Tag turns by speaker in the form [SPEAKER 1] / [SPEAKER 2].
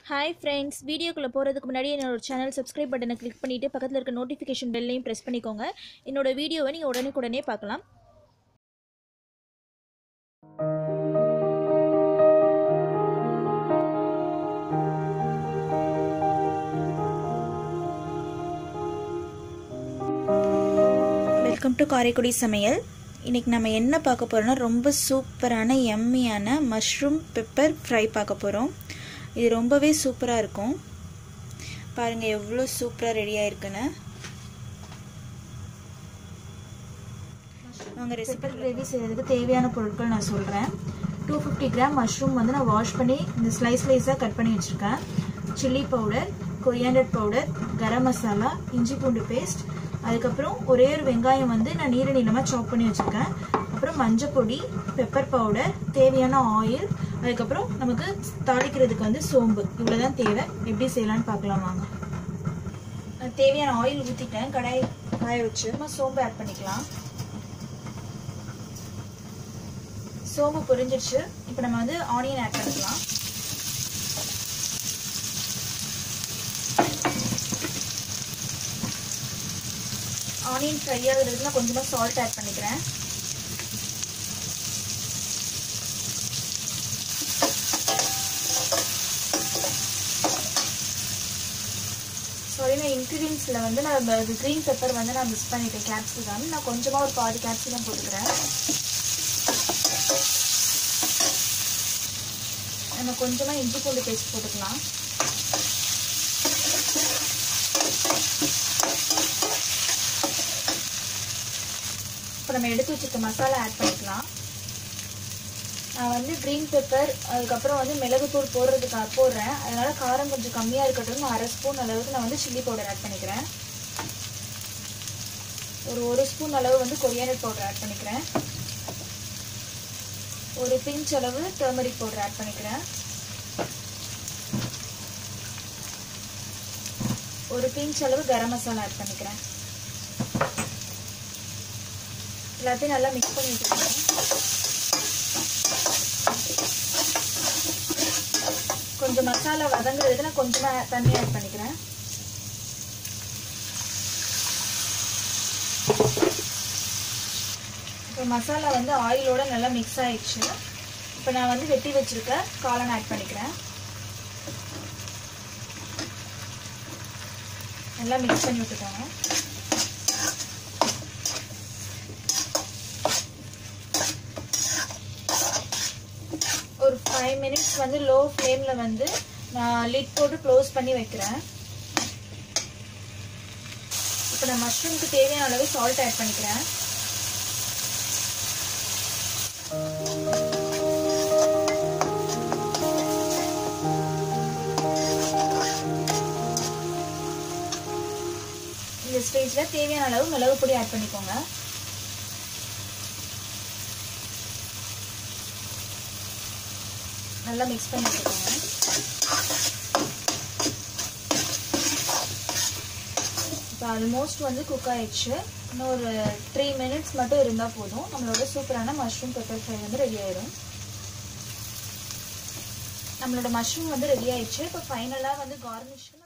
[SPEAKER 1] hi friends வீடியோக்குள்ளே போகிறதுக்கு முன்னாடி என்னோட சேனல் சப்ஸ்கிரைப் பட்டனை கிளிக் பண்ணிவிட்டு பக்கத்தில் இருக்க நோட்டிஃபிகேஷன் பெல்லையும் ப்ரெஸ் பண்ணிக்கோங்க என்னோட வீடியோவை நீங்கள் உடனுக்குடனே பார்க்கலாம் வெல்கம் டு காரைக்குடி சமையல் இன்றைக்கி நம்ம என்ன பார்க்க போகிறோம்னா ரொம்ப சூப்பரான எம்மியான மஷ்ரூம் பெப்பர் ஃப்ரை பார்க்க போகிறோம் இது ரொம்பவே சூப்பராக இருக்கும் பாருங்கள் எவ்வளோ சூப்பராக ரெடியாக இருக்குன்னு அவங்க ரெசிபி கிரேவி செய்கிறதுக்கு தேவையான பொருட்கள் நான் சொல்கிறேன் டூ ஃபிஃப்டி கிராம் மஷ்ரூம் வந்து நான் வாஷ் பண்ணி இந்த ஸ்லைஸ் ஸ்லைஸாக கட் பண்ணி வச்சுருக்கேன் chilli powder coriander powder garam masala இஞ்சி பூண்டு பேஸ்ட் அதுக்கப்புறம் ஒரே ஒரு வெங்காயம் வந்து நான் நீர நீளமாக சாப் பண்ணி வச்சுருக்கேன் அப்புறம் மஞ்சள் பொடி பெப்பர் பவுடர் தேவையான ஆயில் அதுக்கப்புறம் நமக்கு தாளிக்கிறதுக்கு வந்து சோம்பு இவ்வளோதான் தேவை எப்படி செய்யலான்னு பார்க்கலாம் வாங்க தேவையான ஆயில் ஊற்றிட்டேன் கடாய் காய வச்சு நம்ம சோம்பு ஆட் பண்ணிக்கலாம் சோம்பு பொரிஞ்சிருச்சு இப்போ நம்ம வந்து ஆனியன் ஆட் பண்ணிக்கலாம் ஆனியன் ஃப்ரை ஆகுறதுக்கு நான் கொஞ்சமாக சால்ட் ஆட் பண்ணிக்கிறேன் சாரி நான் இன்க்ரீடியன்ஸில் வந்து நான் க்ரீன் பெப்பர் வந்து நான் மிஸ் பண்ணிட்டேன் கேப்சிகம் நான் கொஞ்சமாக ஒரு பாதி கேப்சிகம் போட்டுக்கிறேன் நம்ம கொஞ்சமாக இஞ்சி பூண்டு பேஸ்ட் போட்டுக்கலாம் இப்போ நம்ம எடுத்து வச்சுருக்க மசாலா ஆட் பண்ணிக்கலாம் நான் வந்து க்ரீன் பெப்பர் அதுக்கப்புறம் வந்து மிளகுத்தூள் போடுறதுக்காக போடுறேன் அதனால் காரம் கொஞ்சம் கம்மியாக இருக்கட்டும் அரை ஸ்பூன் அளவுக்கு நான் வந்து சில்லி பவுடர் ஆட் பண்ணிக்கிறேன் ஒரு ஒரு ஸ்பூன் அளவு வந்து கொரியாண்டர் பவுடர் ஆட் பண்ணிக்கிறேன் ஒரு பிஞ்ச் அளவு டர்மரிக் பவுடர் ஆட் பண்ணிக்கிறேன் ஒரு பிஞ்ச் அளவு கரம் மசாலா ஆட் பண்ணிக்கிறேன் எல்லாத்தையும் நல்லா மிக்ஸ் பண்ணி வச்சுக்கணும் கொஞ்சம் மசாலா வதங்குறதுக்கு நான் கொஞ்சமாக தண்ணி ஆட் பண்ணிக்கிறேன் இப்போ மசாலா வந்து ஆயிலோட நல்லா மிக்ஸ் ஆயிடுச்சு இப்போ நான் வந்து வெட்டி வச்சிருக்க காளான் ஆட் பண்ணிக்கிறேன் நல்லா மிக்ஸ் பண்ணி விட்டுக்கோங்க ஒரு ஃபைவ் மினிட்ஸ் வந்து லோ ஃப்ளேமில் வந்து நான் லிட் போட்டு க்ளோஸ் பண்ணி வைக்கிறேன் இப்போ நான் மஷ்ரூம்க்கு தேவையான அளவு சால்ட் ஆட் பண்ணிக்கிறேன் இந்த ஸ்டேஜில் தேவையான அளவு மிளகு பொடி ஆட் பண்ணிக்கோங்க நல்லா மிக்ஸ் பண்ணி வச்சுக்கோங்க இப்போ ஆல்மோஸ்ட் வந்து குக் ஆயிடுச்சு இன்னும் ஒரு த்ரீ மினிட்ஸ் மட்டும் இருந்தால் போதும் நம்மளோட சூப்பரான மஷ்ரூம் பெப்பர் ஃப்ரை வந்து ரெடி ஆயிடும் நம்மளோட மஷ்ரூம் வந்து ரெடி ஆயிடுச்சு இப்போ ஃபைனலாக வந்து கார்னிஷ்க்கு